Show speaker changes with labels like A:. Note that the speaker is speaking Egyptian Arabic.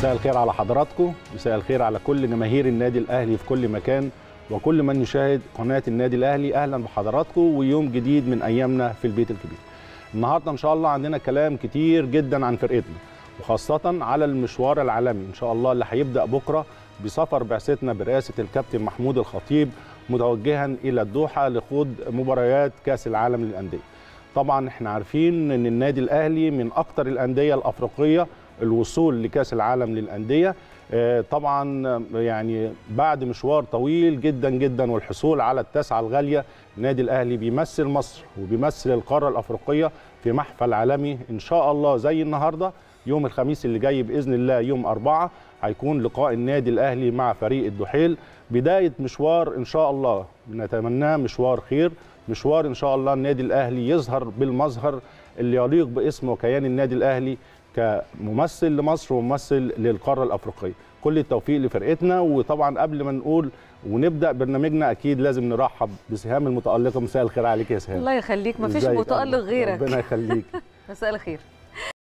A: مساء الخير على حضراتكم مساء الخير على كل جماهير النادي الاهلي في كل مكان وكل من يشاهد قناه النادي الاهلي اهلا بحضراتكم ويوم جديد من ايامنا في البيت الكبير النهارده ان شاء الله عندنا كلام كتير جدا عن فرقتنا وخاصه على المشوار العالمي ان شاء الله اللي هيبدا بكره بسفر بعثتنا برئاسه الكابتن محمود الخطيب متوجها الى الدوحه لخوض مباريات كاس العالم للانديه طبعا احنا عارفين ان النادي الاهلي من اكتر الانديه الافريقيه الوصول لكاس العالم للانديه طبعا يعني بعد مشوار طويل جدا جدا والحصول على التسعه الغاليه النادي الاهلي بيمثل مصر وبيمثل القاره الافريقيه في محفل عالمي ان شاء الله زي النهارده يوم الخميس اللي جاي باذن الله يوم أربعة هيكون لقاء النادي الاهلي مع فريق الدحيل بدايه مشوار ان شاء الله نتمناه مشوار خير مشوار ان شاء الله النادي الاهلي يظهر بالمظهر اللي يليق باسم وكيان النادي الاهلي كممثل لمصر وممثل للقاره الافريقيه كل التوفيق لفرقتنا وطبعا قبل ما نقول ونبدا برنامجنا اكيد لازم نرحب بسهام المتالقه مساء الخير عليك يا سهام
B: الله يخليك مفيش متالق غيرك
A: ربنا يخليك
B: مساء الخير